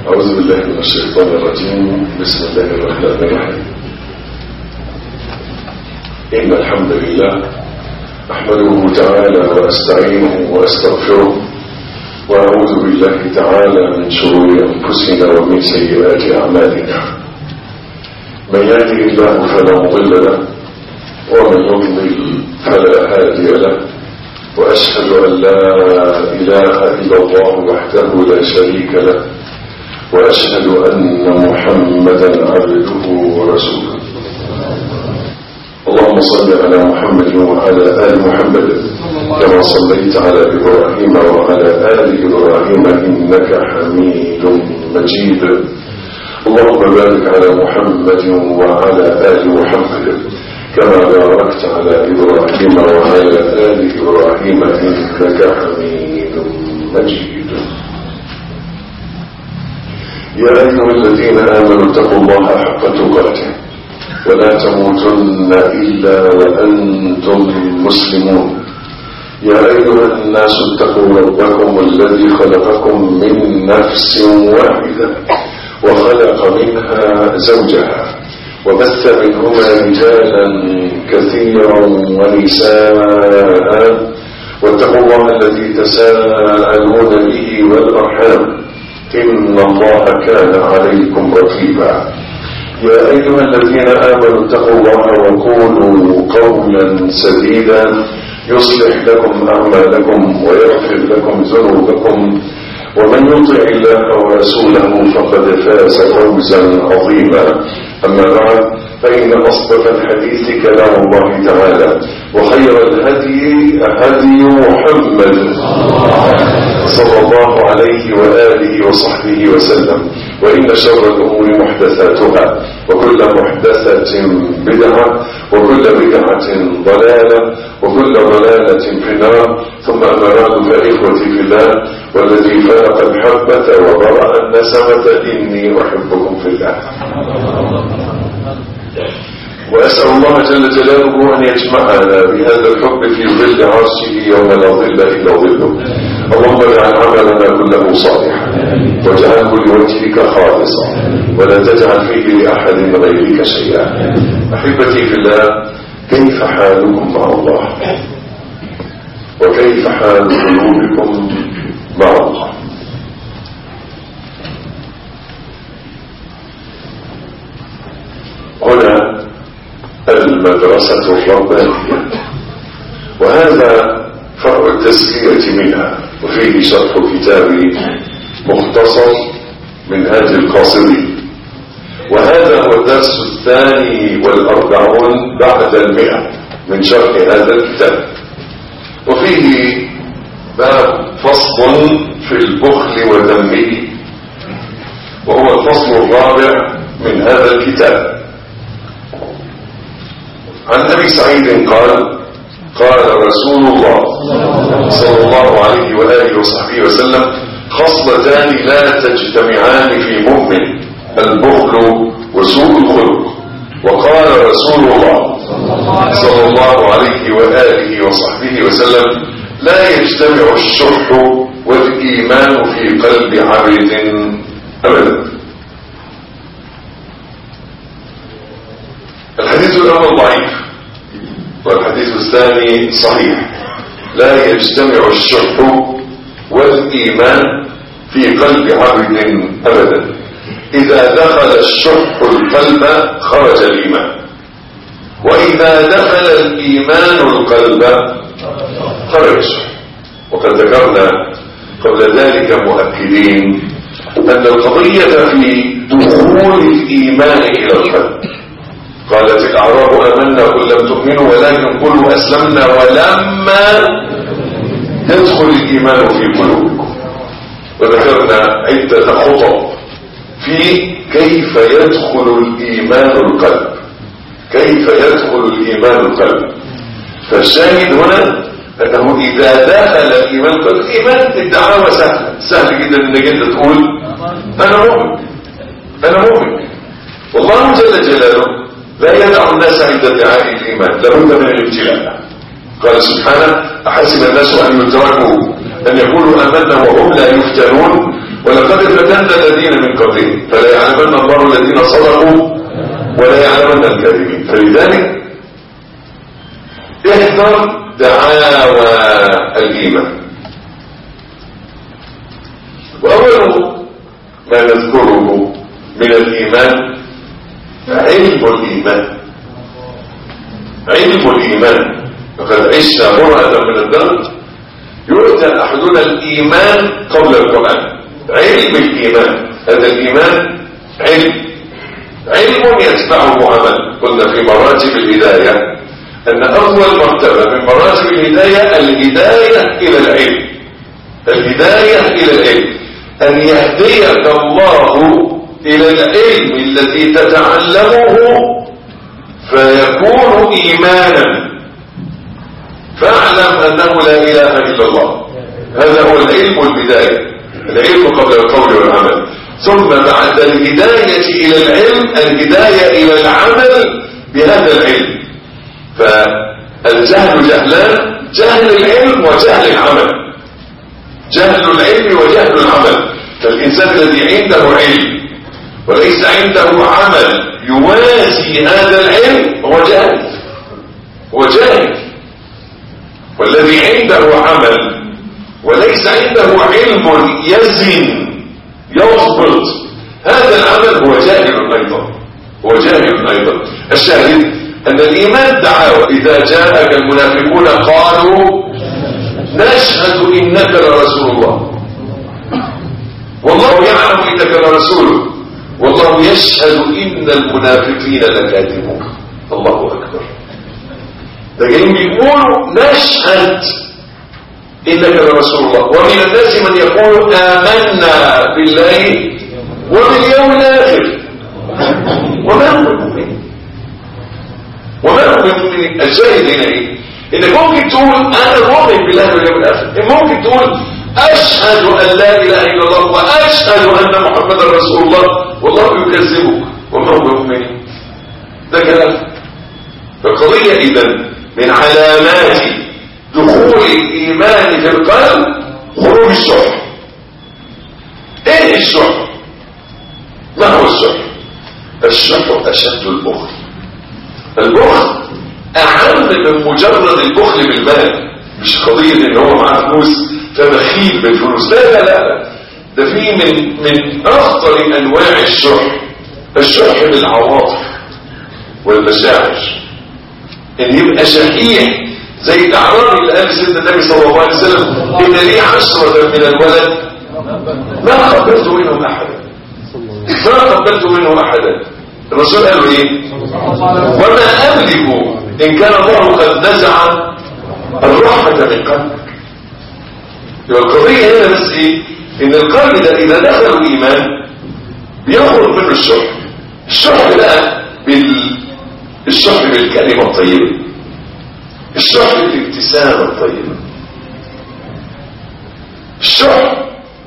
أعوذ بالله من الشيطان الرجيم بسم الله الرحمن الرحيم إن الحمد لله أحمده تعالى وأستعينه وأستغفره وأعوذ بالله تعالى من شرور أنفسنا ومن سيئات أعمالنا من يهده الله فلا مضل له ومن يضلل فلا هادي له وأشهد أن لا إله إلا الله وحده لا شريك له وأشهد أن محمدا عبده ورسوله اللهم صل على محمد وعلى آل محمد كما صليت على إبراهيم وعلى آل إبراهيم إنك حميد مجيد اللهم بارك على محمد وعلى آل محمد كما باركت على إبراهيم وعلى آل إبراهيم إنك حميد مجيد يا أيها الذين آمنوا اتقوا الله حق تقاته ولا تموتن إلا وأنتم مسلمون يا أيها الناس اتقوا ربكم الذي خلقكم من نفس واحدة وخلق منها زوجها وبث منهما رجالا كثيرا ونساء واتقوا الله الذي تساءلون به والأرحام إن الله كان عليكم رقيبا يا أيها الذين آمنوا اتقوا الله وقولوا قولا سديدا يصلح لكم أعمالكم ويغفر لكم ذنوبكم ومن يطع الله ورسوله فقد فاز فوزا عظيما أما بعد فإن أصدق الحديث كلام الله تعالى وخير الهدي هدي محمد صلى الله عليه وآله وصحبه وسلم وإن شر الأمور محدثاتها وكل محدثة بدعة وكل بدعة ضلالة وكل ضلالة في النار ثم أما بعد فإخوتي في الله والذي فلق الحبة وبرأ النسمة إني أحبكم في الله وأسأل الله جل جلاله أن يجمعنا بهذا الحب في ظل عرشه يوم لا ظل إلا ظله اللهم اجعل عملنا كله صالحا واجعله لوجهك خالصا ولا تجعل فيه لأحد غيرك شيئا أحبتي في الله كيف حالكم مع الله وكيف حال قلوبكم مع الله هنا المدرسة الربانية وهذا فرع التزكية منها وفيه شرح كتاب مختصر من هذه القاصرين وهذا هو الدرس الثاني والأربعون بعد المئة من شرح هذا الكتاب وفيه باب فصل في البخل وذمه وهو الفصل الرابع من هذا الكتاب عن أبي سعيد قال قال رسول الله صلى الله عليه وآله وصحبه وسلم خصلتان لا تجتمعان في مؤمن البخل وسوء الخلق وقال رسول الله صلى الله عليه وآله وصحبه وسلم لا يجتمع الشح والإيمان في قلب عبد أبدا الحديث الأول ضعيف والحديث الثاني صحيح لا يجتمع الشح والإيمان في قلب عبد أبدا إذا دخل الشح القلب خرج الإيمان وإذا دخل الإيمان القلب خرج الشح وقد ذكرنا قبل ذلك مؤكدين أن القضية في دخول الإيمان إلى القلب قالت الأعراب آمنا قل لم تؤمنوا ولكن قلوا أسلمنا ولما يدخل الإيمان في قلوبكم وذكرنا عدة خطب في كيف يدخل الإيمان القلب كيف يدخل الإيمان القلب فالشاهد هنا أنه إذا دخل الإيمان القلب الإيمان الدعوة سهلة سهل جدا أنك أنت تقول أنا مؤمن أنا مؤمن والله جل جلاله لا يدع الناس عند ادعاء الإيمان لابد من الابتلاء قال سبحانه أحسب الناس أن يتركوا أن يقولوا آمنا وهم لا يفتنون ولقد فتنا الذين من قبلهم فلا يعلمن الله الذين صدقوا ولا يعلمن الكاذبين فلذلك احذر دعاوى الايمان واول ما نذكره من الايمان علم الايمان علم الايمان فقد عشت برهة من الدرج يؤتى احدنا الايمان قبل القران علم الايمان هذا الايمان علم علم يتبعه عمل قلنا في مراتب الهدايه ان اول مرتبه من مراتب الهدايه الهدايه الى العلم الهدايه الى العلم ان يهديك الله الى العلم الذي تتعلمه فيكون ايمانا فاعلم انه لا اله الا الله هذا هو العلم البدايه العلم قبل القول والعمل ثم بعد الهداية إلى العلم الهداية إلى العمل بهذا العلم فالجهل جهلان جهل العلم وجهل العمل جهل العلم وجهل العمل فالإنسان الذي عنده علم وليس عنده عمل يوازي هذا العلم هو جاهل هو جاهل والذي عنده عمل وليس عنده علم يزن يضبط هذا العمل هو جاهل ايضا هو جاهل ايضا الشاهد ان الايمان دعاوى اذا جاءك المنافقون قالوا نشهد انك لرسول الله والله يعلم انك لرسوله والله يشهد ان المنافقين لكاذبون الله اكبر ده جايين بيقولوا نشهد إنك لرسول الله ومن الناس من يقول آمنا بالله وباليوم الآخر وما هو المؤمن وما هو المؤمن الشاهد هنا ايه انك ممكن تقول انا مؤمن بالله واليوم الاخر ممكن تقول اشهد ان لا اله الا الله واشهد ان محمدا رسول الله والله يكذبك وما هو المؤمن ده كلام فالقضيه اذا من علامات دخول الايمان في القلب خروج الشح ايه الشح ما هو الشح الشح اشد البخل البخل اعم من مجرد البخل بالمال مش قضية ان هو معاه فلوس فبخيل بالفلوس لا لا لا ده في من من اخطر انواع الشح الشح بالعواطف والمشاعر ان يبقى شحيح زي الاعرابي اللي قال سيدنا النبي صلى الله عليه وسلم ان لي عشرة من الولد ما قبلت منهم احدا ما قبلت منهم احدا الرسول قال له ايه وما املك ان كان الله قد نزع الرحمة من قلبك يبقى القضية هنا بس ايه ان القلب ده اذا دخل الايمان بيخرج منه الشح الشح بقى بال الشح بالكلمة الطيبة الشح بالابتسامة الطيبة الشح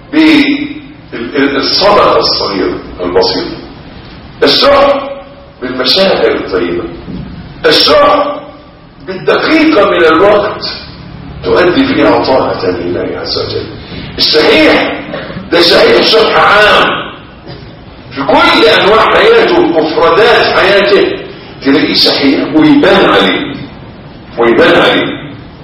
بالصدقة الصغيرة البسيطة الشح بالمشاعر الطيبة الشح بالدقيقة من الوقت تؤدي فيها طاعة لله عز وجل الصحيح ده صحيح شرح عام في كل انواع حياته مفردات حياته تلاقيه صحيح ويبان عليه ويبان عليه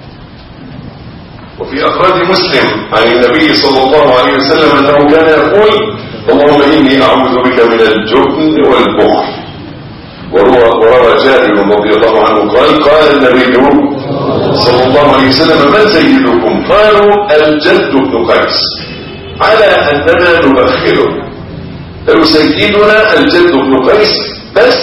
وفي أخراج مسلم عن النبي صلى الله عليه وسلم أنه كان يقول اللهم إني أعوذ بك من الجبن والبخل وروى جابر رضي الله عنه قال قال النبي صلى الله عليه وسلم من سيدكم قالوا الجد بن قيس على أننا نبخله لو سيدنا الجد بن قيس بس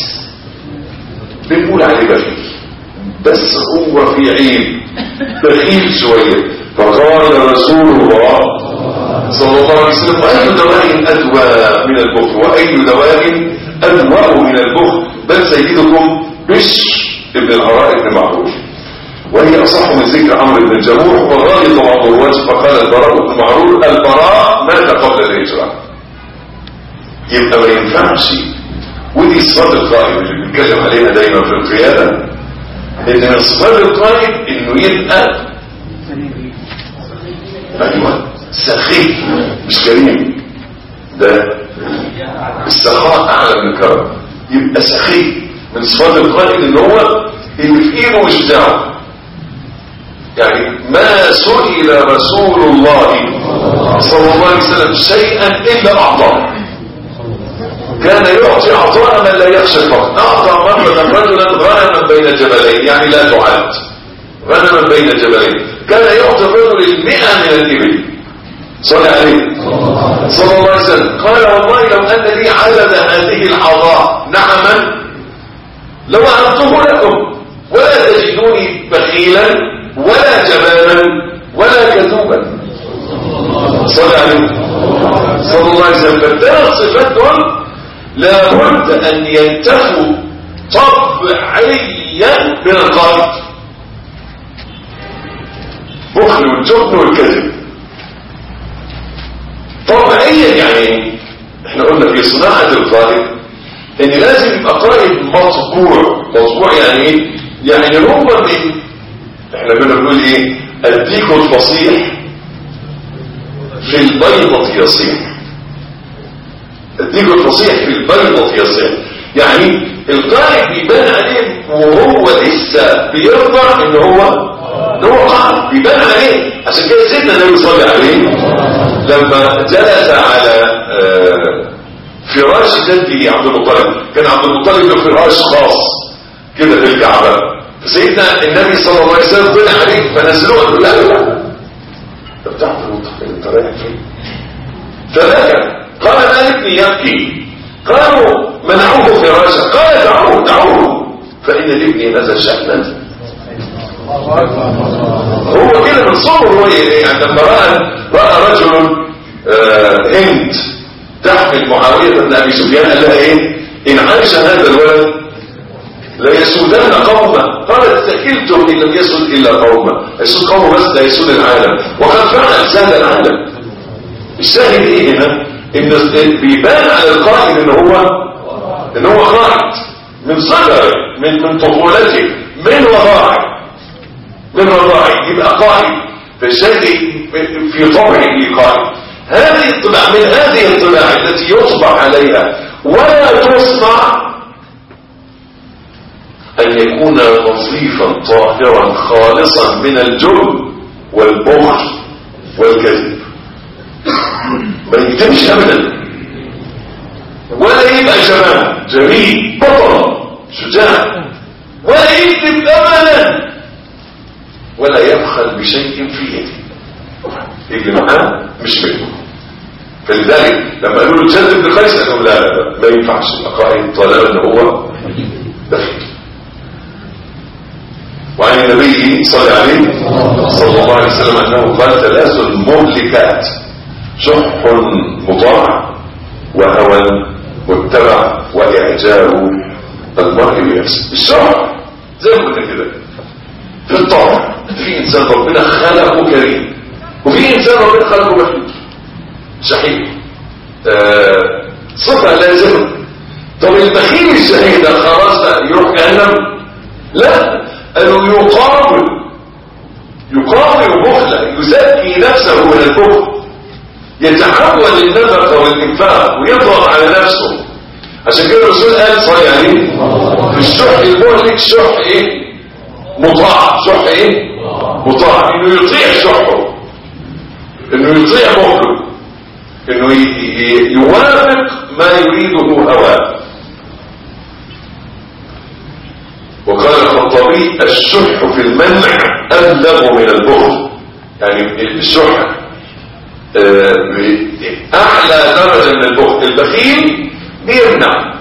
بنقول عليه بخيل بس هو في عيب بخيل شوية فقال رسول الله صلى الله عليه وسلم وأي دواء أدوى من البخل وأي دواء أدوى من البخل بل سيدكم بشر ابن العراء بن معروف وهي أصح من ذكر عمرو بن الجموح وغالط بعض الوجه فقال البراء بن معروف البراء مات قبل الهجرة يبقى ما ينفعش ودي صفات القائد اللي بنتكلم عليها دايما في القيادة ان من صفات القائد انه يبقى ايوه سخي مش كريم ده السخاء اعلى من الكرم يبقى سخي من صفات القائد ان هو اللي في ايده مش بتاعه يعني ما سئل رسول الله صلى الله عليه وسلم شيئا الا اعطاه كان يعطي عطاء من لا يخشى الفقر اعطى مرة رجلا غنما بين جبلين يعني لا تعد غنما بين جبلين كان يعطي الرجل المئة من الإبل صلى عليه صلى الله عليه وسلم قال والله لو أن لي عدد هذه العطاء نعما لو أعطه لكم ولا تجدوني بخيلا ولا جبانا ولا كذوبا صلى عليه صلى الله عليه وسلم فالثلاث صفات دول لابد أن ينتفوا طبيعيا من القائد بخل والجبن والكذب طبيعيا يعني احنا قلنا في صناعة القائد ان لازم يبقى قائد مطبوع مطبوع يعني ايه يعني هو من احنا كنا بنقول ايه الديك الفصيح في البيضة يصيح الديك الفصيح في البيضة يصيح يعني القائد بيبان عليه وهو لسه بيرضع ان هو ان هو قائد بيبان عليه عشان كده سيدنا النبي صلى الله عليه لما جلس على آه فراش جده عبد المطلب كان عبد المطلب له فراش خاص كده في الكعبة سيدنا النبي صلى الله عليه وسلم طلع عليه فنزلوه قال له لا لا انت بتاع عبد المطلب انت رايح فين فبكى قال مالك يبكي قالوا منعوه فراشا قال دعوه دعوه فإن لابني نزل شأنا هو كده من صبر هو يعني لما رأى رأى رجل آه هند تحمل معاوية بن أبي سفيان قال لها إيه إن عاش هذا الولد لا يسودان قوما قالت تكلتم إن لم يسود إلا قوما يسود قوم بس لا يسود العالم وقد فعل ساد العالم الشاهد إيه هنا إن بيبان على القائد إن هو إن هو قائد من صغره من من طفولته من وضاعه من وضاعه يبقى قائد فالشيء في طبعه قائد هذه الطباع من هذه الطباع التي يطبع عليها ولا تصنع أن يكون نظيفا طاهرا خالصا من الجرم والبخل والكذب ما يكتبش أبدا ولا يبقى جمال جميل بطل شجاع ولا يكذب أبدا ولا يبخل بشيء في يده يجي معاه مش منه فلذلك لما قالوا له جد بن قيس قالوا لا لا لا ما ينفعش القائد طالما ان هو دخل وعن النبي صلى عليه صلى الله عليه وسلم انه قال ثلاث مهلكات شح مطاع وهوى متبع واعجاب المرء بنفسه الشح زي ما قلنا كده في الطبع في انسان ربنا خلقه كريم وفي انسان ربنا خلقه بخيل شحيح آه صفة لازمة طب البخيل الشهيد ده خلاص بقى يروح جهنم لا قالوا يقاوم يقاوم بخلا يزكي نفسه من البخل يتحول النفقة والإنفاق ويضغط على نفسه عشان كده الرسول قال صلى عليه الشح المهلك شح ايه مطاع شح ايه مطاع انه يطيع شحه انه يطيع مهله انه يوافق ما يريده هواه وقال الخطابي الشح في المنع أبلغ من البخل يعني الشح أعلى درجة من البخل البخيل بيمنع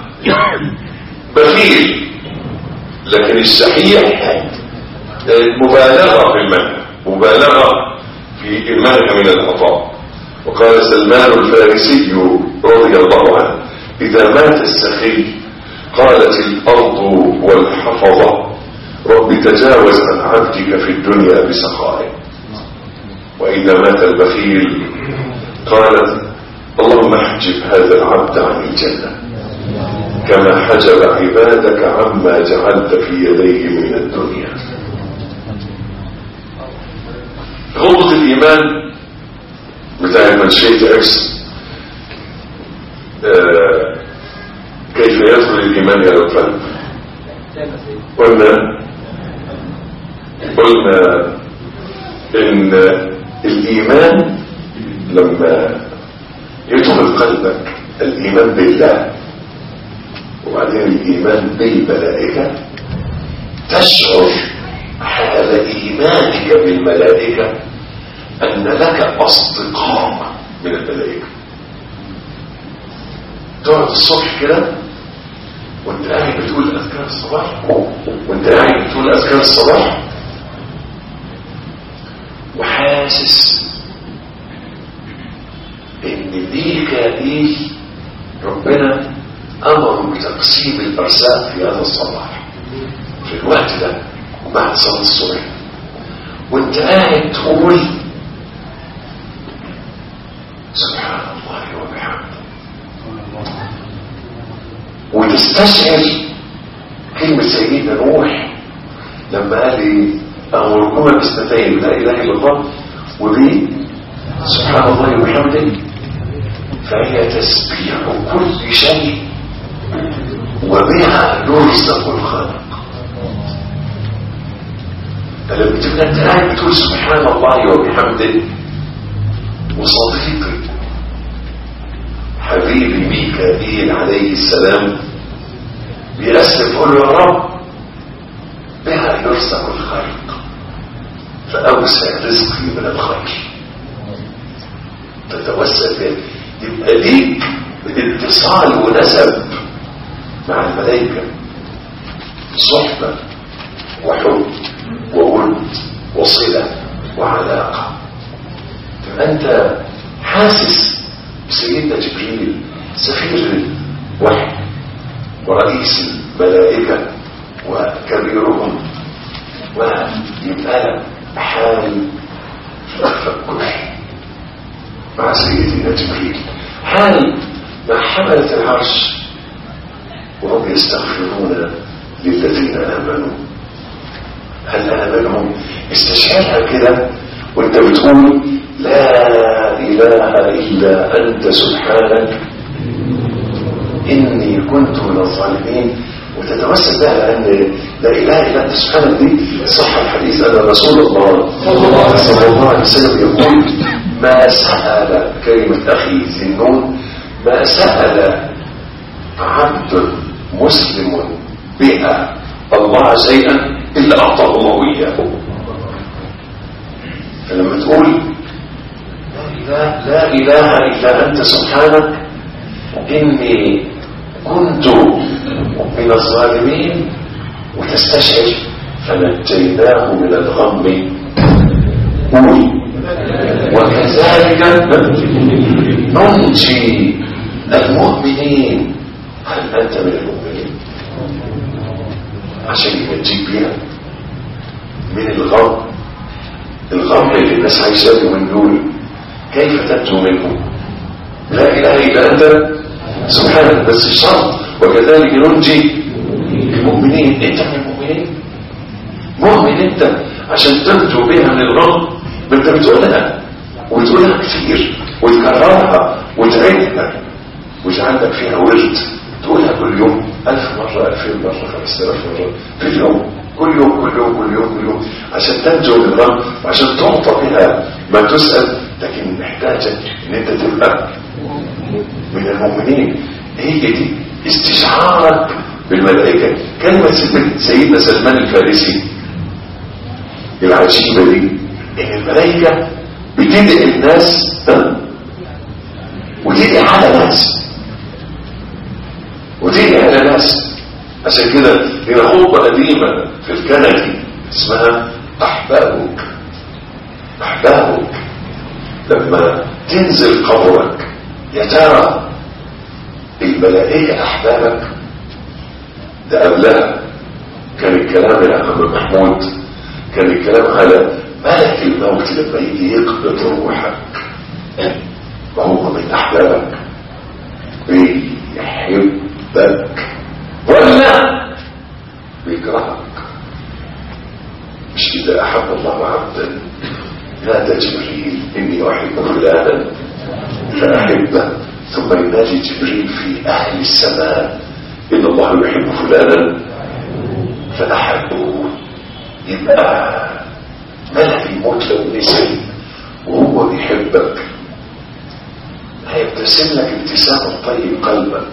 بخيل لكن الشحيح مبالغة في المنع مبالغة في المنع من العطاء وقال سلمان الفارسي رضي الله عنه إذا مات السخي قالت الأرض والحفظة رب تجاوز عن عبدك في الدنيا بسخائه وإذا مات البخيل قالت اللهم احجب هذا العبد عن الجنة كما حجب عبادك عما جعلت في يديه من الدنيا غضة الإيمان من بتاع المنشيت اكس آه، كيف يدخل الايمان الى القلب قلنا قلنا ان الايمان لما يدخل قلبك الايمان بالله وبعدين الايمان بالملائكه تشعر حال ايمانك بالملائكه ان لك اصدقاء من الملائكه تقعد الصبح كده وانت قاعد بتقول اذكار الصباح وانت قاعد بتقول اذكار الصباح وحاسس ان ميكائيل ربنا امر بتقسيم الارزاق في هذا الصباح في الوقت ده بعد صلاه الصبح وانت قاعد تقول سبحان الله وبحمده وتستشعر كلمة سيدنا نوح لما قال لي أمركم باثنتين لا إله إلا الله وبي سبحان الله وبحمده فهي تسبيح كل شيء وبها يرزق الخلق فلما تبقى انت قاعد بتقول سبحان الله وبحمده وصديقي حبيبي ميكائيل عليه السلام بيأسف يقول له يا رب بها يرزق الخلق فأوسع رزقي من الخير تتوسل به يبقى ليك اتصال ونسب مع الملائكة صحبة وحب وود وصلة وعلاقة تبقى أنت حاسس بسيدنا جبريل سفير الوحي ورئيس الملائكة وكبيرهم ويبقى حال التفكر مع سيدنا جبريل حال مع حملة العرش وهم يستغفرون للذين آمنوا هل آمنهم استشعرها كده وانت بتقول لا إله إلا أنت سبحانك إني كنت من الظالمين وتتوسل بها لأن لا إله إلا أنت سبحانك دي صح الحديث أن رسول الله صلى الله عليه وسلم يقول ما سأل كلمة أخي ذنون ما سأل عبد مسلم بها الله شيئا إلا أعطاه الله إياه فلما تقول لا, لا إله إلا أنت سبحانك إني كنت من الظالمين وتستشعر فنجيناه من الغم قول وكذلك ننجي المؤمنين هل أنت من المؤمنين عشان ينجيك بيها من الغم الغم اللي الناس عايشاه من دول كيف تنجو منه لا اله الا انت سبحانك بس الشرط وكذلك ننجي المؤمنين انت من المؤمنين مؤمن انت عشان تنجو بها من الغم ما انت بتقولها وتقولها كتير وتكررها وتعيدها وتعلق فيها ورد تقولها كل يوم ألف مرة ألفين مرة خمسة آلاف مرة في اليوم كل يوم كل يوم كل يوم كل يوم عشان تنجو من الغم وعشان تعطى بها ما تسأل لكن محتاجة ان انت تبقى من المؤمنين هي دي استشعارك بالملائكة كلمة سيدنا سلمان الفارسي العجيبة دي ان الملائكة بتدعي الناس وتدعي على ناس وتدعي على ناس عشان كده هنا خطبة قديمة في الكندي اسمها أحبابك أحبابك لما تنزل قبرك يا ترى الملائكة أحبابك ده قبلها كان الكلام يا عم محمود كان الكلام على ملك الموت لما يجي يقبض روحك ما هو من أحبابك بيحبك ولا بيكرهك مش إذا أحب الله عبدا نادى جبريل إني أحب فلانا فأحبه ثم ينادي جبريل في أهل السماء إن الله يحب فلانا فأحبه يبقى ملك الموت لو نسي وهو بيحبك هيبتسم لك ابتسامة طيب قلبك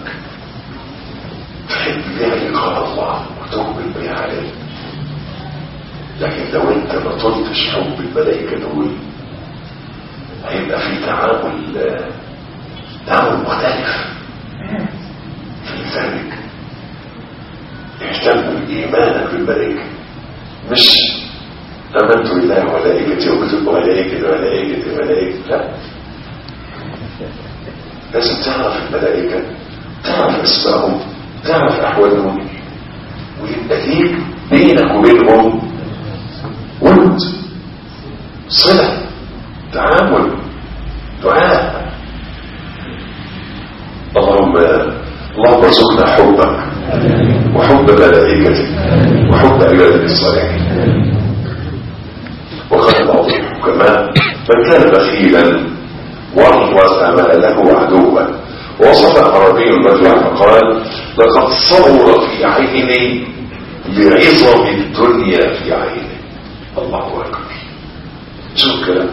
تحب بها لقاء الله وتقبل بها عليه لكن لو انت ما طلتش حب الملائكة دول هيبقى في تعامل تعامل مختلف فلذلك اهتم بإيمانك بالملائكة مش آمنت بالله وملائكته وكتب ملائكة ملائكة ملائكة لا لازم تعرف الملائكة تعرف اسمائهم تعرف أحوالهم ويبقى ليك بينك وبينهم ود صلة تعامل دعاء اللهم اللهم ارزقنا حبك وحب ملائكتك وحب عبادك الصالحين وقال بعض الحكماء من كان بخيلا ورث ماله عدوا وصف عربي الرجل فقال لقد صور في عيني لعظم الدنيا في عيني الله اكبر شو الكلام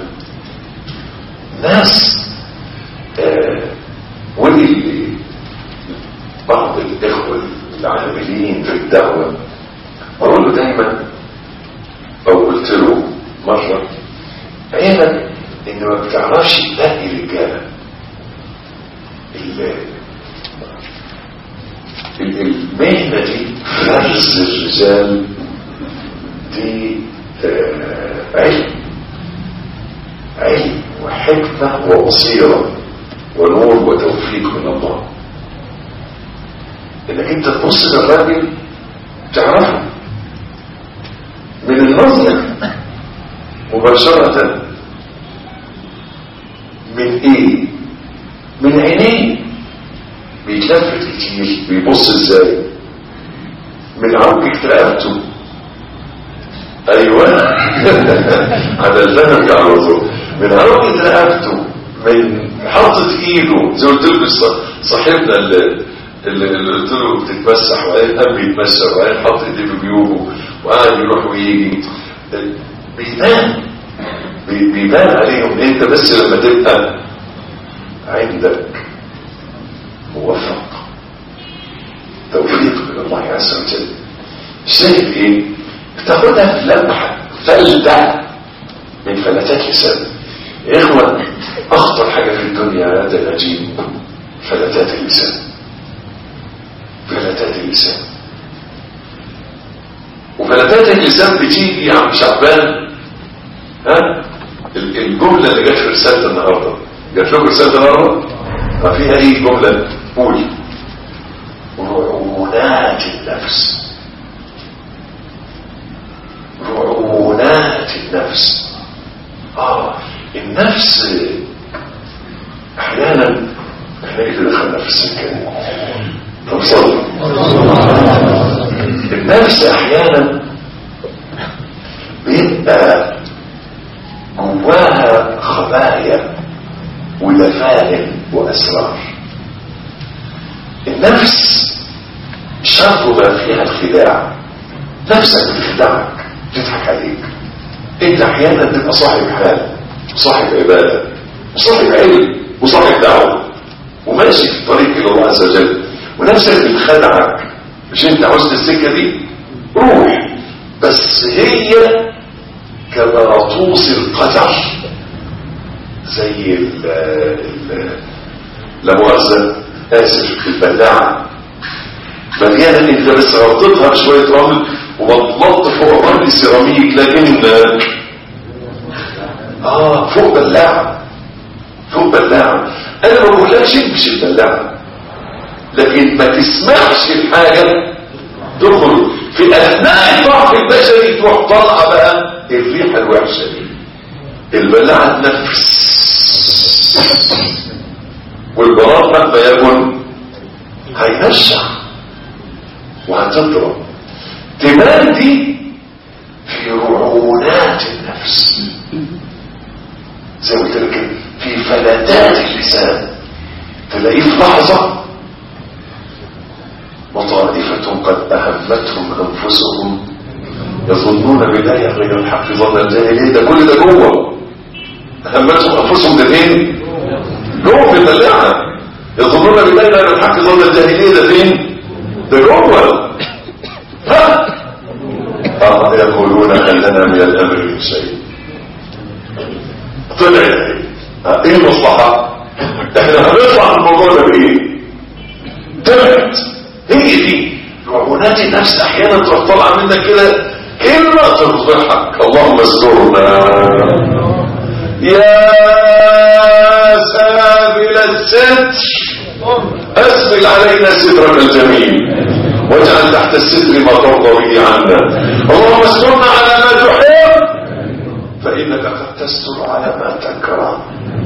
ناس آه ودي بعض الاخوه العاملين في الدعوه اقول له دايما او قلت له مره عينك ان ما بتعرفش تلاقي رجاله المهنه دي فرز الرجال دي آه علم علم وحكمة وبصيرة ونور وتوفيق من الله انك انت تبص للراجل تعرفه من النظر مباشرة من ايه من عينيه بيتلفت كتير بيبص ازاي من عوجة رقبته ايوه على الفهم على طول من عوجة رقبته من حطت ايده زي قلت لكم صاحبنا اللي اللي قلت له بتتمسح وبعدين قام بيتمسح وبعدين حط ايديه في جيوبه وقعد يروح ويجي بيبان بيبان عليهم انت بس لما تبقى عندك موفق توفيق من الله عز وجل شايف ايه بتاخدها في لمحة فلتة من فلتات لسان يا اخوة اخطر حاجة في الدنيا هذا العجيب فلتات اللسان فلتات اللسان وفلتات اللسان بتيجي يا عم شعبان ها الجملة اللي جت في رسالة النهاردة جت لكم رسالة النهاردة ما فيها ايه جملة قول رعونات النفس رعونات النفس اه النفس احيانا احنا ايه اللي دخلنا في السكه دي طب صلي النفس احيانا بيبقى جواها خبايا ودفائن واسرار النفس شرط ما فيها الخداع نفسك بتخدعك تضحك عليك انت احيانا تبقى صاحب حال وصاحب عباده وصاحب علم وصاحب دعوه وماشي في الطريق الى الله عز وجل ونفسك بتخدعك مش انت عاوز السكه دي روح بس هي كمغطوس القدر زي ال ال لا مؤاخذه اسف البلاعه مليانه انت بس غطيتها بشويه رمل وبطلت فوق الرمل سيراميك لكن اه فوق بلاعه فوق بلاعه انا ما بقولكش امشي البلاعه لكن ما تسمعش الحاجه تخرج في اثناء الضعف البشري تروح طالعه بقى الريحه الوحشه دي البلاعه تنفس والبراء مهما يكن هينشع وهتضرب تمادي في رعونات النفس زي ما قلت لك في في فلتات اللسان تلاقيه في لحظة وطائفة قد أهمتهم أنفسهم يظنون بالله غير الحق ظن الجاهلية ده كل ده جوه أهمتهم أنفسهم ده فين؟ جوه في الدلاعة يظنون بالله غير الحق ظن الجاهلية ده فين؟ ده جوه ها؟ آه يقولون هل لنا من الأمر من شيء طلع ايه آه، ايه المصلحة؟ احنا هنطلع من الموضوع ده بايه؟ طلعت هي دي رعونات النفس احيانا تروح طالعه منك كده كلمه تفضحك اللهم استرنا يا سابل الستر اسبل علينا سترك الجميل واجعل تحت الستر ما ترضى به عنا اللهم استرنا على ما تحب فانك قد تستر على ما تكره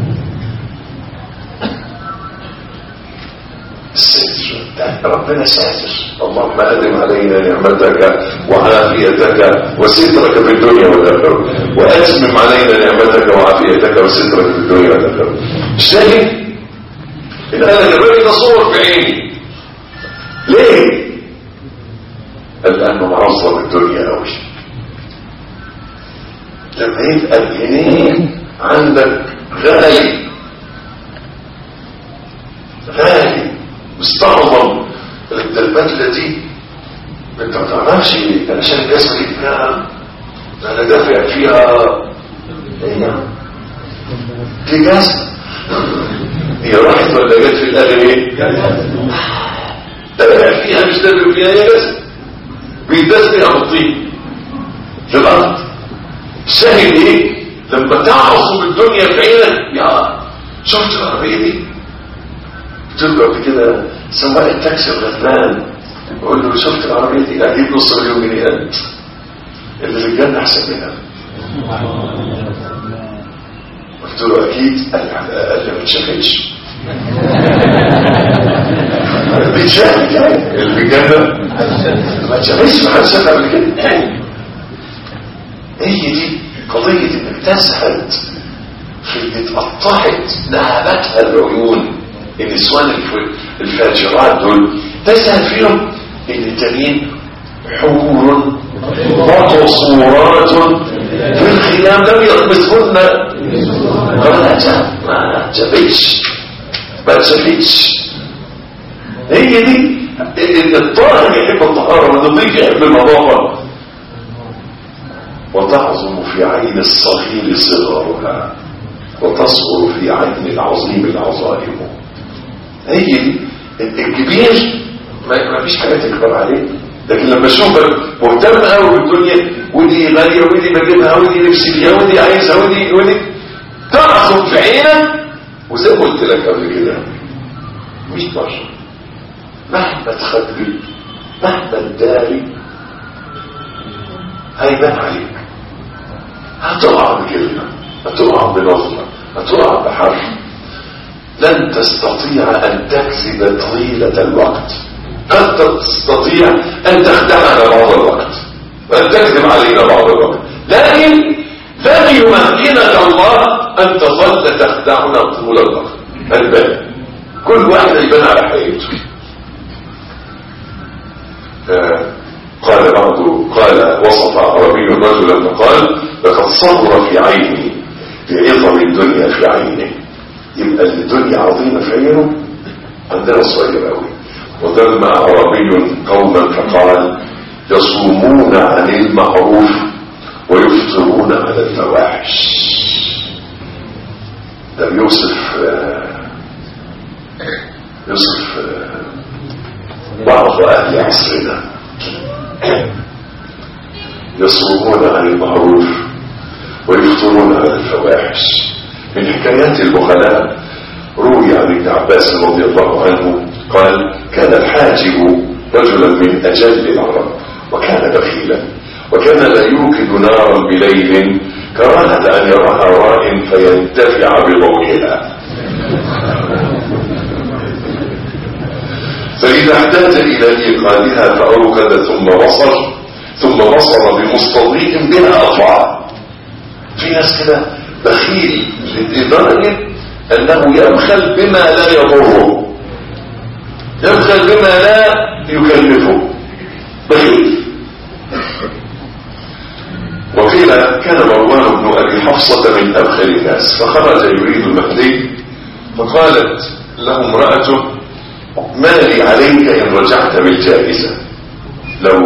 الستر ده ربنا ساتر اللهم أدم علينا نعمتك وعافيتك وسترك في الدنيا والآخرة وأتمم علينا نعمتك وعافيتك وسترك في الدنيا والآخرة الشاهد إن أنا جبالي تصور في عيني ليه؟ قال لأنه معظم الدنيا أوي لما يبقى الجنيه عندك غالي غالي مستعظم البدله دي انت ما تعرفش علشان الجسم دي فيها انا دافع فيها هي دي جسم هي راحت ولا جت في الاخر ايه دافع فيها مش دافع فيها هي جسم بيداس بيها بالطين في الارض الشاهد ايه لما تعصب الدنيا في عينك يا شفت العربيه دي تبقى كده سواق التاكسي الغلبان يقول له شفت العربيه دي اجيب نص مليون جنيه انت اللي في الجنه احسن منها قلت له اكيد قال قال لي ما تشافش بيتشاف يعني اللي في الجنه ما تشافش ما حدش شاف قبل كده هي دي قضيه انك تزهد في اللي اتقطعت نهبتها العيون النسوان الفاجرات دول تسهل فيهم ان التانيين حور وقصورات في الخيام لم يطمسهن قال ما جابتش ما جابتش هي دي ان الطاهر يحب الطهارة والنظيف يحب النظافة وتعظم في عين الصغير صغارها وتصغر في عين العظيم العظائم هي دي الكبير ما فيش حاجه تكبر عليه لكن لما اشوفك مهتم قوي بالدنيا ودي غاليه ودي بجيبها ودي نفسي فيها ودي عايزها ودي ودي تعصب في عينك وزي ما قلت لك قبل كده مش بشر مهما تخبي مهما تداري هيبان عليك هتقع بكلمه هتقع بنظره هتقع بحرف لن تستطيع أن تكذب طيلة الوقت قد تستطيع أن تخدعنا بعض الوقت وأن تكذب علينا بعض الوقت لكن لن يمكنك الله أن تظل تخدعنا طول الوقت البال كل واحد يبان على حقيقته آه قال بعض قال وصف عربي رجلا فقال لقد صبر في عيني بعظم الدنيا في عينه يبقى الدنيا عظيمة في عينه عندنا صغير قوي وذم عربي قوما فقال يصومون عن المعروف ويفطرون على الفواحش ده يوصف يوصف بعض اهل عصرنا يصومون عن المعروف ويفطرون على الفواحش من حكايات البخلاء روي عن ابن عباس رضي الله عنه قال كان الحاجب رجلا من أجل العرب وكان بخيلا وكان لا يوقد نارا بليل كراهة أن يراها راء فينتفع بضوئها فإذا احتاج إلى إيقادها فأوقد ثم بصر ثم بصر بمستضيء بها أطفال في ناس كده بخيل لدرجة انه يبخل بما لا يضره يبخل بما لا يكلفه بخيل وقيل كان مروان بن ابي حفصه من ابخل الناس فخرج يريد المهدي فقالت له امراته ما لي عليك ان رجعت بالجائزه لو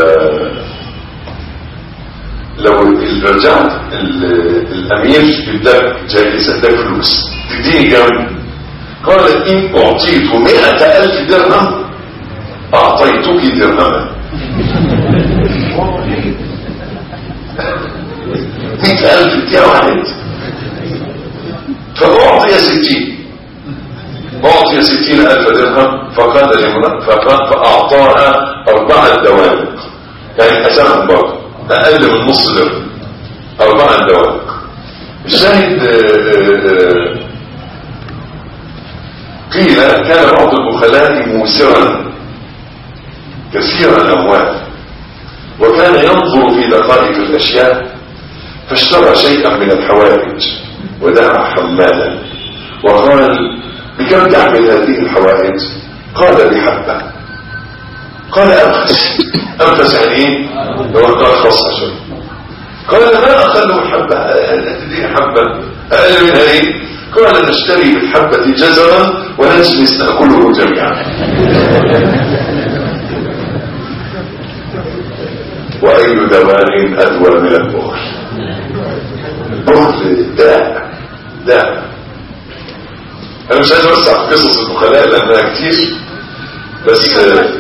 لو رجعت الامير اداك جائزه اداك فلوس تديني كم قال ان اعطيت مئة الف درهم اعطيتك درهما مئة الف يا واحد فاعطي ستين اعطي ستين الف درهم فقال لامرأة فقال فاعطاها اربعة دوائق يعني اتاهم برضه اقل من نص درهم اربعة دوائق الشاهد قيل كان بعض البخلاء موسرا كثير الاموال وكان ينظر في دقائق الاشياء فاشترى شيئا من الحوائج ودعا حمالا وقال بكم تعمل هذه الحوائج قال بحبة قال أبخس أبخس يعني ايه لو أرخص شيء قال ما أقل من حبة تدين حبة أقل منها ايه قال نشتري بالحبة جزرا ونجلس نأكله جميعا وأي دوان أدوى من البخل البخل داء داء أنا مش عايز أوسع في قصص البخلاء لأنها كتير بس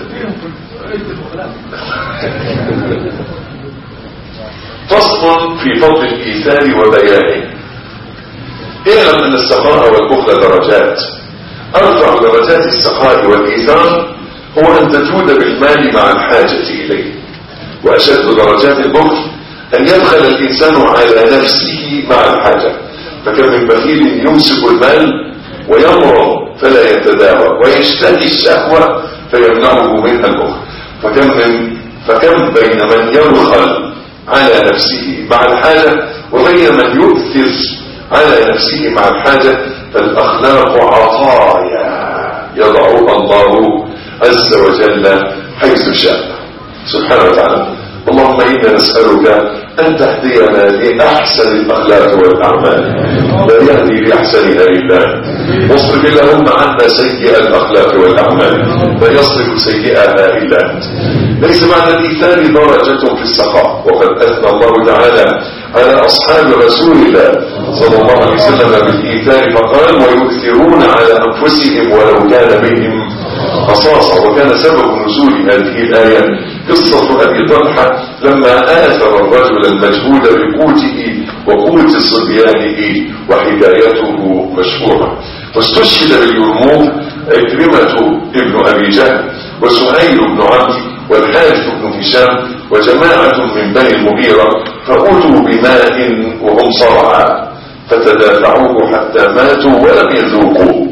فصل في فضل الإيثار وبيانه اعلم أن السخاء والبخل درجات أرفع درجات السخاء والإيثار هو أن تجود بالمال مع الحاجة إليه وأشد درجات البخل أن يبخل الإنسان على نفسه مع الحاجة فكم من بخيل يمسك المال ويمرض فلا يتداوى ويشتهي الشهوة فيمنعه منها البخل فكم من فكم بين من يبخل على نفسه مع الحاجة وبين من يؤثر على نفسه مع الحاجة فالأخلاق عطايا يضعها الله عز وجل حيث شاء سبحانه وتعالى اللهم إنا نسألك أن تهدينا لأحسن الأخلاق والأعمال لا يهدي لأحسنها إلا أنت واصرف اللهم عنا سيئ الأخلاق والأعمال لا يصرف سيئها إلا أنت ليس معنى الإيثار درجة في السخاء وقد أثنى الله تعالى على أصحاب رسول الله صلى الله عليه وسلم بالإيثار فقال ويؤثرون على أنفسهم ولو كان بهم خصاصة وكان سبب نزول هذه الآية قصة أبي طلحة لما آثر الرجل المجهود بقوته وقوت صبيانه وحكايته مشهورة واستشهد باليرموك عكرمة ابن أبي جهل وسهيل بن عبد والحارث بن هشام وجماعة من بني المغيرة فأتوا بماء وهم صرعى فتدافعوه حتى ماتوا ولم يذوقوه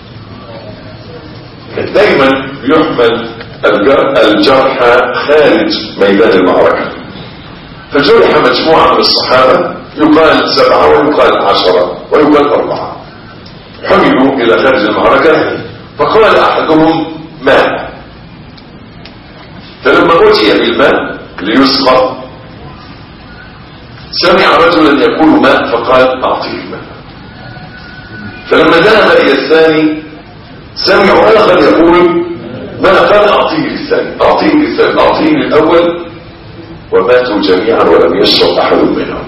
دايما يحمل الجرح خارج ميدان المعركة فجرح مجموعة من الصحابة يقال سبعة ويقال عشرة ويقال أربعة حملوا إلى خارج المعركة فقال أحدهم ماء فلما أتي بالماء ليسقى سمع رجلا يقول ماء فقال أعطيه الماء فلما ذهب إلى الثاني سمعوا آخر يقول ما قال أعطيه للثاني أعطيه للثاني أعطيه للأول وماتوا جميعا ولم يشرب أحد منهم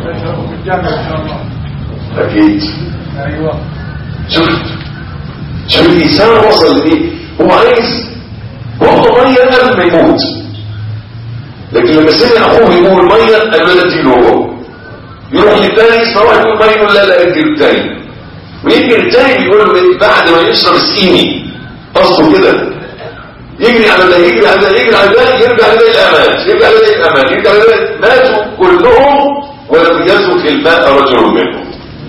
أكيد شفت شوف الإنسان وصل لإيه هو عايز والله مية قبل ما يموت لكن لما سمع أخوه يقول مية قال له اديله هو يروح للثاني يسمع واحد يقول مية يقول لا لا ادي الثاني ويجي الثاني يقول له بعد ما يشرب اسقيني قصده كده يجري على ده يجري على ده يجري على ده يرجع على ده الامان يرجع على ده الامان يرجع على ده ماتوا كلهم ولم يزك الماء رجل منهم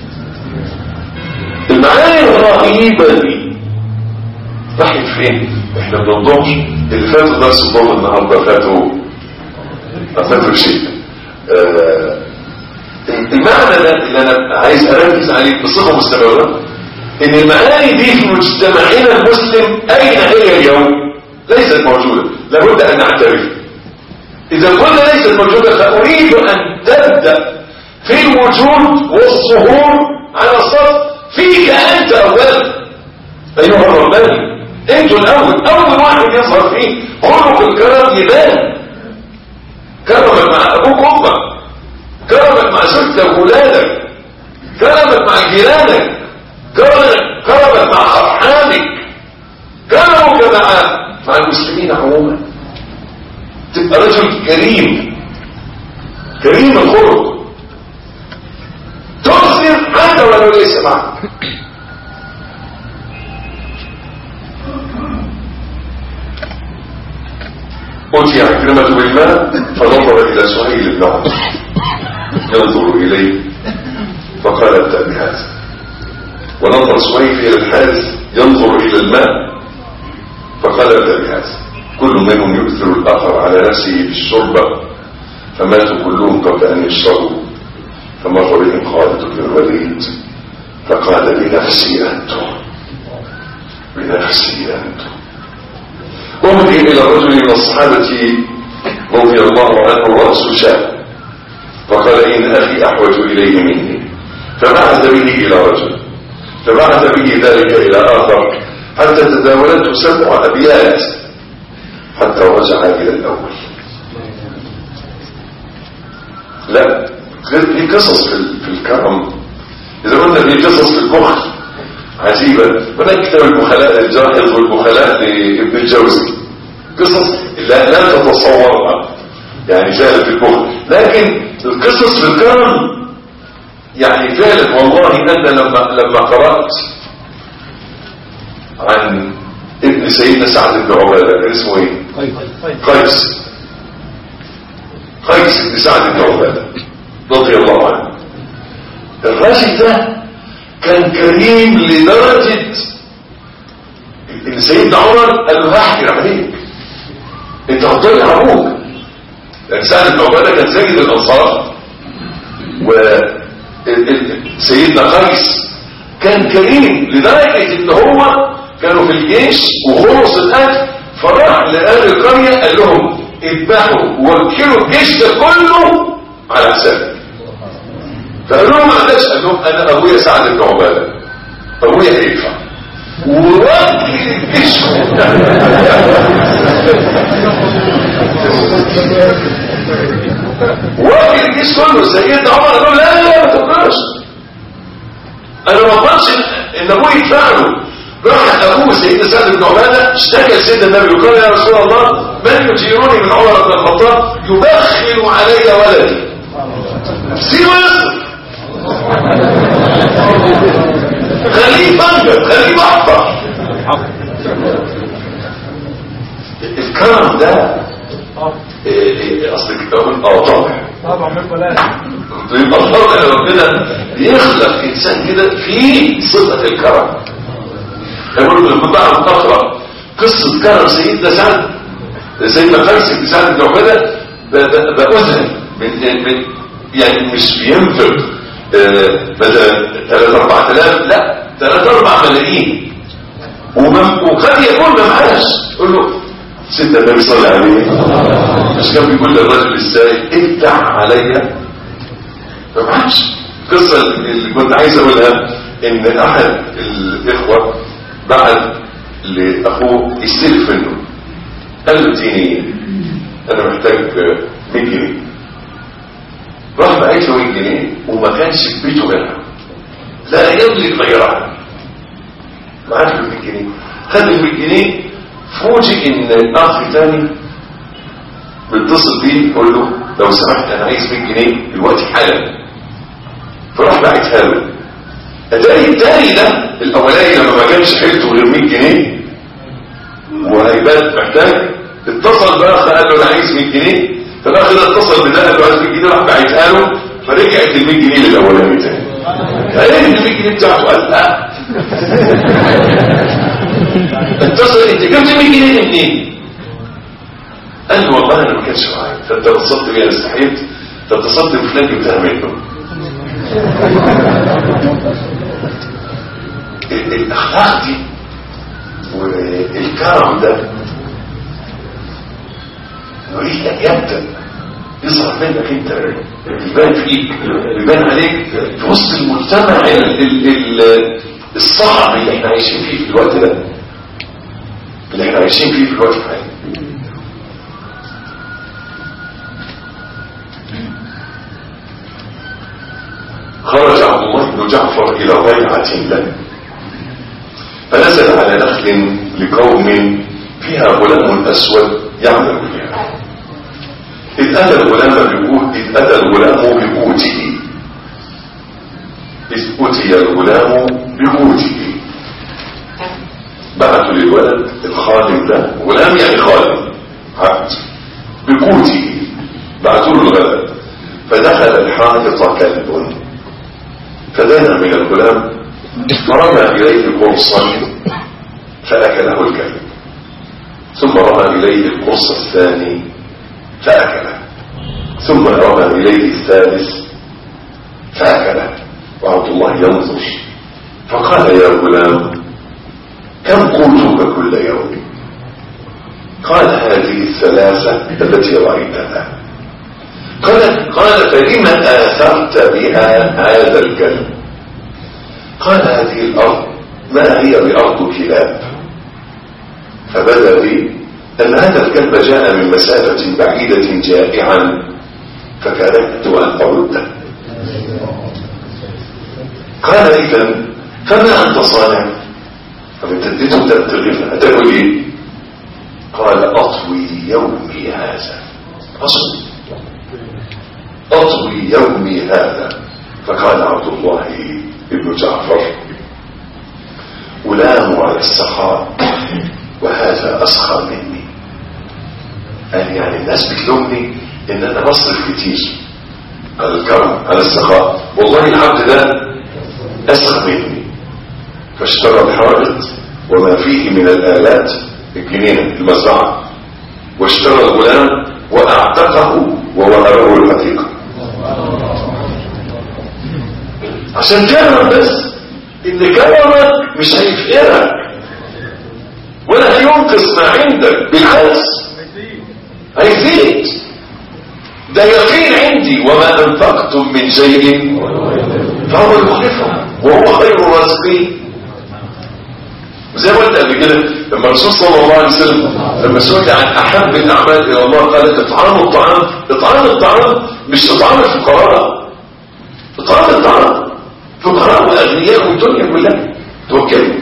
المعاني الرهيبه دي راحت فين احنا ما بنضمش اللي فاتوا درس الظهر النهارده فاتوا ما فاتوا شيء آه المعنى ده اللي انا عايز اركز عليه بصفه مستمره ان المعاني دي في مجتمعنا المسلم اين هي اليوم ليست موجودة لابد ان نعترف اذا قلنا ليست موجودة فاريد ان تبدأ في الوجود والظهور على الصف فيك انت اولا ايها الرباني انت الاول اول واحد يظهر فيه خلق الكرم يبان كرمك مع ابوك وامك كرمك مع زوجتك وولادك كرمك مع جيرانك كرمك كرمك مع ارحامك كرمك مع مع المسلمين عموما تبقى رجل كريم كريم الخلق تظهر حتى ولو ليس معك أتي عكرمة بالماء فنظر إلى سهيل بن عمرو ينظر إليه فقال ابدأ بهذا ونظر سهيل إلى الحارث ينظر إلى الماء فقال ابدأ بهذا كل منهم يؤثر الآخر على نفسه بالشربة فماتوا كلهم قبل أن يشربوا فمر بهم خالد بن الوليد فقال بنفسي أنتم بنفسي أنتم أهدي إلى رجل من الصحابة رضي الله عنه رأس شاب فقال إن أخي أحوج إليه مني فبعث به إلى رجل فبعث به ذلك إلى آخر حتى تداولته سبع أبيات حتى رجع إلى الأول لا في قصص في الكرم إذا قلنا في قصص في البخل عجيبة هناك كتاب البخلاء الجاهز والبخلاء لابن الجوزي قصص لا, لا تتصورها يعني جاءت في البخل لكن القصص في الكرم يعني فعلا والله أنا لما, لما قرأت عن ابن سيدنا سعد بن عبادة كان اسمه ايه قيس قيس بن سعد بن عبادة رضي الله عنه الراجل ده كان كريم لدرجة ان سيدنا عمر قال له هحكي عليك انت هتضيع ابوك لان سعد بن عباده كان سيد الانصار و سيدنا قيس كان كريم لدرجة ان هو كانوا في الجيش وخلص الاكل فراح لأهل القرية قال لهم اذبحوا وكلوا الجيش ده كله على حسابي فقال لهم ما عندكش قال لهم انا ابويا سعد بن عباده ابويا هيدفع ووكل الجيش وكل الجيش كله سيدنا عمر قال لهم لا لا ما تقدرش انا ما اقدرش ان ابويا يدفع له راح ابوه سيدنا سعد بن عباده اشتكى لسيدنا النبي وقال يا رسول الله من يجيرني من عمر بن الخطاب يبخل علي ولدي سيب يصرف خليه فنجر خليه محفر الكرم ده اصل اقول اه طبعا طبعا من فلان يبقى الفرق ان ربنا بيخلق انسان كده في صفه الكرم يقول لما بعد اقرا قصه كرم سيدنا سعد سيدنا قيس بن سعد بن عباده باذهل من من يعني مش بينفق بدل 3 4000 لا 3 4 ملايين وقد يكون ما معاش يقول له سيدنا النبي صلى عليه مش كان بيقول للرجل السائل افتح عليا ما معاش القصه اللي كنت عايز اقولها ان احد الاخوه بعد لاخوه يستلف منه قال له اديني انا محتاج 100 جنيه راح بعيش له 100 جنيه وما كانش في بيته غيرها لا يملك غيرها معاه ال 100 جنيه خد ال 100 جنيه فوجئ ان اخ تاني بيتصل بيه يقول له لو سمحت انا عايز 100 جنيه دلوقتي حالا فراح باعتها له التاني التاني ده الاولاني لما ما كانش حيلته غير 100 جنيه وهيبات محتاج اتصل باخ قال له انا عايز 100 جنيه فالاخ ده اتصل بده قال له عايز 100 جنيه راح باعتها له فرجعت ال 100 جنيه للاولاني تاني قال ال 100 جنيه بتاعته قال لا اتصل انت جبت 100 جنيه منين قال له والله انا ما كانش معايا فانت اتصلت بي انا استحيت فاتصلت بفلان جبتها منه الاخلاق دي والكرم ده يريد ان يبدا يظهر منك انت يبان فيك يبان عليك في وسط المجتمع ال ال ال الصعب اللي احنا عايشين فيه في الوقت ده اللي احنا عايشين فيه في الوقت الحالي خرج عبد الله بن جعفر الى ضيعه له فنزل على نخل لقوم فيها غلام اسود يعمل فيها اذ اتى الغلام بقوت اذ اتى الغلام بقوته اذ اتي الغلام بقوته بعثوا للولد الخادم ده غلام يعني خادم عبد بقوته بعثوا له الولد فدخل الحائط كلب فدنا من الغلام فرمى إليه قرصا فأكله الكلب ثم رمى إليه القرص الثاني فأكله ثم رمى إليه الثالث فأكله وعبد الله ينظر فقال يا غلام كم قوتك كل يوم قال هذه الثلاثة التي رأيتها قال قال فلم آثرت بها هذا الكلب قال هذه الأرض ما هي بأرض كلاب فبدا لي أن هذا الكلب جاء من مسافة بعيدة جائعا فكرهت أن أرده قال إذا فما أنت صانع فانت اديته تغير هتاكل ايه قال أطوي يومي هذا أصل أطوي يومي هذا فقال عبد الله ابن جعفر ألام على السخاء وهذا أسخر مني قال يعني الناس بتلومني إن أنا بصرف كتير على الكرم على السخاء والله العبد ده أسخر مني فاشترى الحائط وما فيه من الآلات الجنينة المزرعة واشترى الغلام وأعتقه ووهبه الحقيقة عشان تعرف بس ان كرمك مش هيفقرك ولا هينقص ما عندك بالعكس هيزيد ده يقين عندي وما انفقتم من شيء فهو يخلفه وهو خير الرازقين زي ما قلت قبل كده لما الرسول صلى الله عليه وسلم لما سئل عن احب الاعمال الى الله قال اطعام الطعام اطعام الطعام مش اطعام الفقراء اطعام الطعام فقراء واغنياء والدنيا كلها توكلوا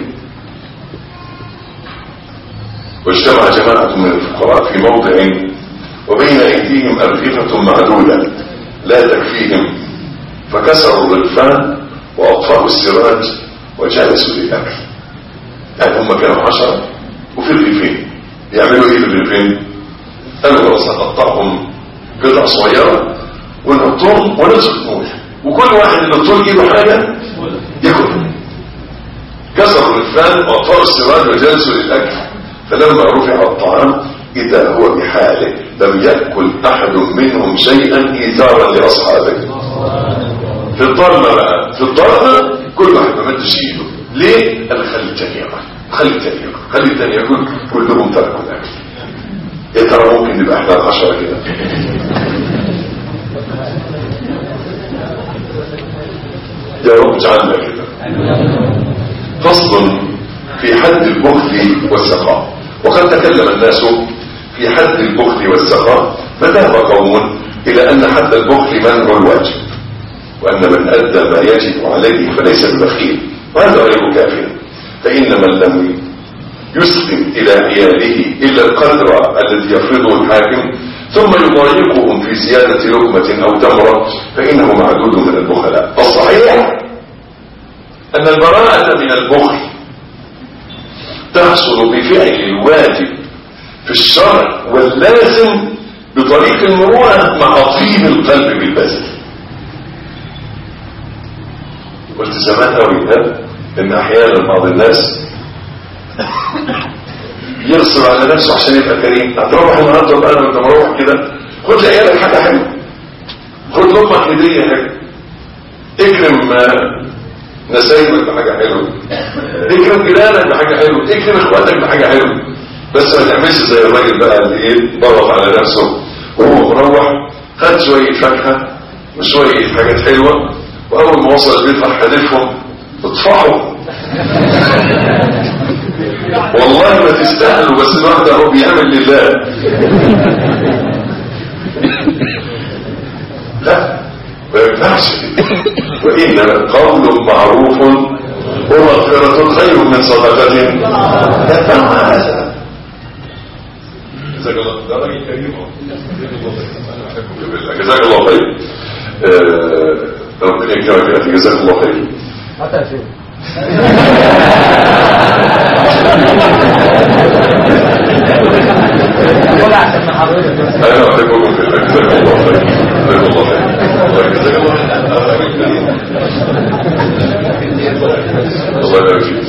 واجتمع جماعة من الفقراء في موضع وبين ايديهم ارغفة معدودة لا تكفيهم فكسروا الرغفان واطفأوا السراج وجلسوا للاكل يعني هم كانوا عشرة وفي الرغيفين يعملوا ايه في الرغيفين قالوا خلاص نقطعهم قطع صغيرة ونحطهم ونسكت نقول وكل واحد اللي طول ايده حاجة ياكل كسروا الرغفان واطفأوا السراج وجلسوا للاكل فلما رفع الطعام اذا هو بحاله لم يأكل احد منهم شيئا ايثارا لاصحابه في الضلمة بقى في الضلمة كل واحد ما مدش ايده ليه؟ قال خلي التاني ياكل خلي التاني ياكل خلي التاني ياكل كلهم تركوا الاكل يا ترى ممكن نبقى احنا العشرة كده يا رب اجعلنا كده فصل في حد البخل والسخاء وقد تكلم الناس في حد البخل والسخاء فذهب قوم الى ان حد البخل منع الواجب وان من ادى ما يجب عليه فليس ببخيل وهذا غير كافر فان من لم يسلم الى عياله الا القدر الذي يفرضه الحاكم ثم يضايقهم في زيادة لقمة او تمرة فانه معدود من البخلاء الصحيح ان البراءة من البخل تحصل بفعل الواجب في الشرع واللازم بطريق المروءة مع طيب القلب بالبذل قلت زمان قوي ده ان احيانا بعض الناس يغصب على نفسه عشان يبقى كريم هتروح النهارده بقى وانت مروح كده خد لعيالك حاجه حلوه خد لامك هديه حلوه اكرم نسايبك بحاجة حلوة اكرم جيرانك بحاجة حلوة اكرم اخواتك بحاجة حلوة بس ما تعملش زي الراجل بقى اللي ايه ضغط على نفسه وهو مروح خد شوية فاكهة وشوية حاجات حلوة واول ما وصل البيت راح حادفهم اطفحوا والله ما تستاهلوا بس الواحد هو بيعمل لله لا ما ينفعش وإنما قول معروف ومغفرة خير من صدقة يتبعها هذا جزاك الله ده راجل كريم جزاك الله خير ربنا يكرمك جزاك الله خير حتى فين ولا عشان حضرتك انا احبكم في الله جزاك الله خير جزاك الله خير الله جزاك الله خير الله يبارك فيك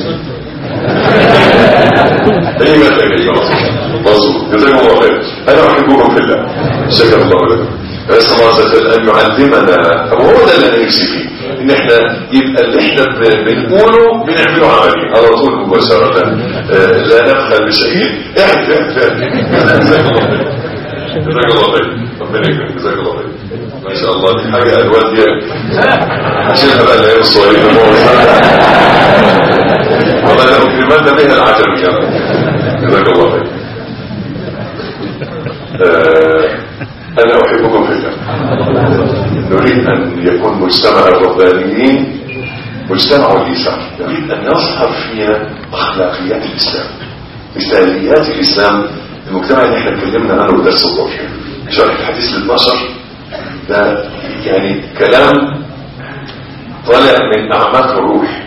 اي ما تلاقي مظبوط جزاكم الله خير انا احبكم في الله شكر الله لكم نسال الله عز وجل ان يعلمنا وهو ده اللي انا نفسي فيه ان احنا يبقى اللي احنا ب- بنقوله بنعمله عملي على طول مباشره آه، لا نبخل بشيء احد احد احد جزاك الله خير جزاك الله خير ربنا يكرمك جزاك الله خير ما شاء الله دي حاجه الوان دي عشان بقى العيال الصغيرين والله لو كلمات بها العجم يا رب جزاك الله خير آه، انا احبكم في الله نريد ان يكون مجتمع الربانيين مجتمع الإسلام نريد ان يظهر فينا اخلاقيات الاسلام مثاليات الاسلام المجتمع اللي احنا اتكلمنا عنه في درس الروح شرح الحديث ال 12 ده يعني كلام طالع من اعماق الروح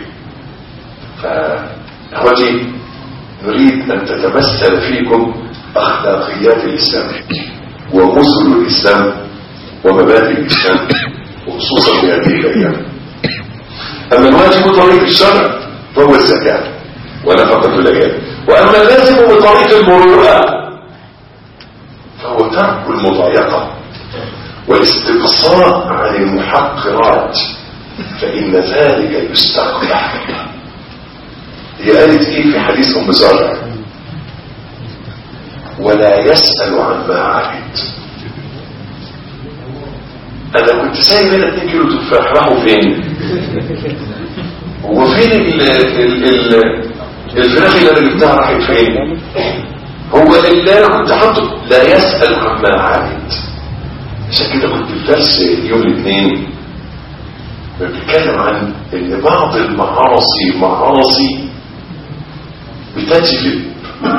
فهوجي نريد ان تتمثل فيكم اخلاقيات الاسلام ومثل الاسلام ومبادئ الاسلام وخصوصا في هذه الايام اما الواجب طريق الشرع فهو الزكاه ونفقه الايام واما اللازم بطريق المروءه فهو ترك المضايقه والاستقصاء عن المحقرات فان ذلك يستقبح هي قالت ايه في حديث ام زرع ولا يسأل عما عهد انا كنت سايب هنا 2 كيلو تفاح راحوا فين وفين ال ال ال الفراخ اللي انا جبتها راحت فين هو اللي انا كنت حاطه لا يسأل عما عهد عشان كده كنت في درس يوم الاثنين بتتكلم عن ان بعض المعاصي معاصي بتجلب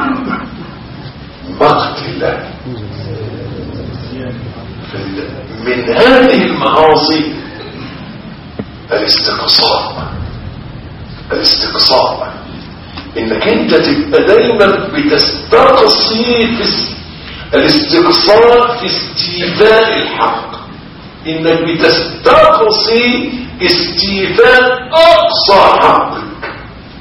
مقت الله من هذه المعاصي الاستقصاء الاستقصاء انك انت تبقى دايما بتستقصي في اس- الاستقصاء في استيفاء الحق انك بتستقصي استيفاء اقصى حقك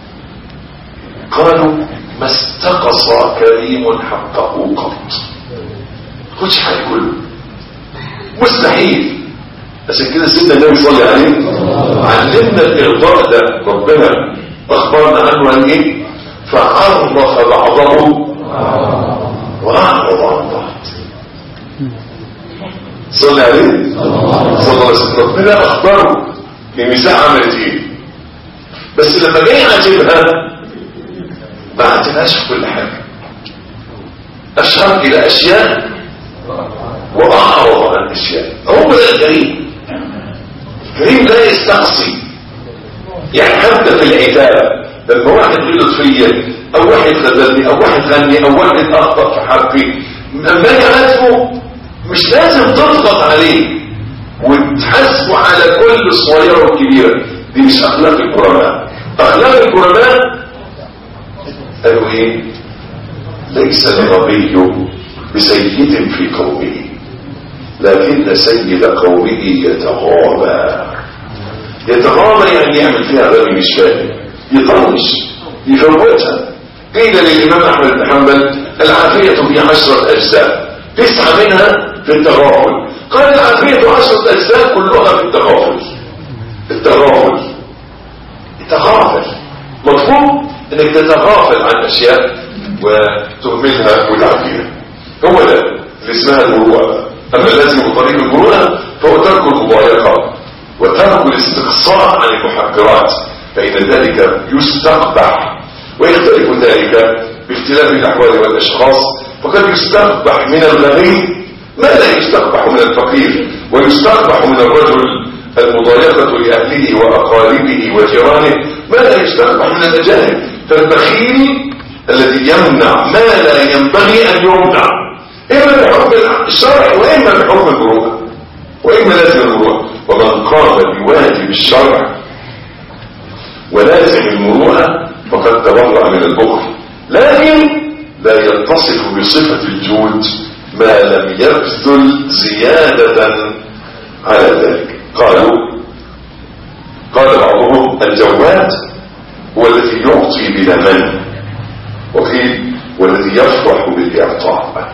قالوا ما استقصى كريم حقه قط خدش حاجه كله مستحيل عشان كده سيدنا النبي صلى الله عليه علمنا الارضاء ده ربنا اخبرنا عنه عن ايه فعرف بعضه واعرض عن بعض صلى عليه صلى الله عليه وسلم ربنا اخبره بمساء عملت ايه بس لما جاي يعاتبها ما عاتبهاش في كل حاجه اشار الى اشياء واعرض عن اشياء هو ده الكريم الكريم لا يستقصي يعني حتى في العتاب لما واحد غلط فيا او واحد خذلني او واحد غني او واحد اخطا في حقي لما اجي عاتبه مش لازم تضغط عليه وتحاسبه على كل صغيره وكبيره دي مش اخلاق الكرماء اخلاق الكرماء قالوا ايه ليس الغبي بسيد في قومه لكن سيد قومه يتغامى يتغامى يعني يعمل فيها غبي مش فاهم يطنش يفوتها قيل للامام احمد بن حنبل العافيه في عشره اجزاء تسعه منها في التغافل قال العافيه عشره اجزاء كلها في التغافل التغافل تتغافل عن اشياء وتهملها وتعديها هو ده اللي اسمها المروءه اما اللازم طريق المروءه فهو ترك المضايقه وترك الاستقصاء عن المحقرات فان ذلك يستقبح ويختلف ذلك باختلاف الاحوال والاشخاص فقد يستقبح من الغني ما لا يستقبح من الفقير ويستقبح من الرجل المضايقة لأهله وأقاربه وجيرانه ما لا يستقبح من الأجانب فالبخيل الذي يمنع ما لا ينبغي أن يمنع إما بحكم الشرع وإما بحكم المروءة وإما لازم المروءة ومن قام بواجب الشرع ولازم المروءة فقد تبرأ من البخل لكن لا يتصف بصفة الجود ما لم يبذل زيادة على ذلك قالوا قال بعضهم الجواد هو الذي يعطي بلا من وقيل والذي يفرح بالإعطاء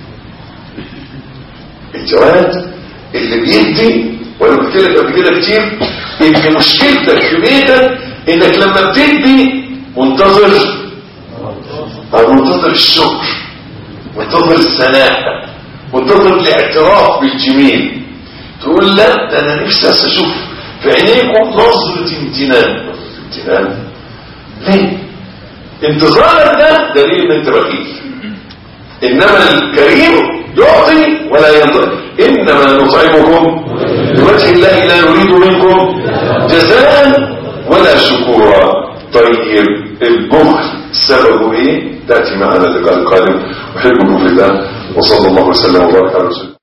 الجواد اللي بيدي وانا قلت لك قبل كده كتير ان مشكلتك في بيتك انك لما بتدي منتظر او منتظر الشكر منتظر الثناء منتظر الاعتراف بالجميل تقول لا ده انا نفسي اشوف في عينيكم نظرة امتنان نظرة امتنان ليه انتظارك ده دليل ان انت بخيل انما الكريم يعطي ولا ينظر انما نطعمكم لوجه الله لا نريد منكم جزاء ولا شكورا طيب البخل سببه ايه تاتي معنا اللقاء القادم احبكم في الله وصلى الله وسلم وبارك على رسول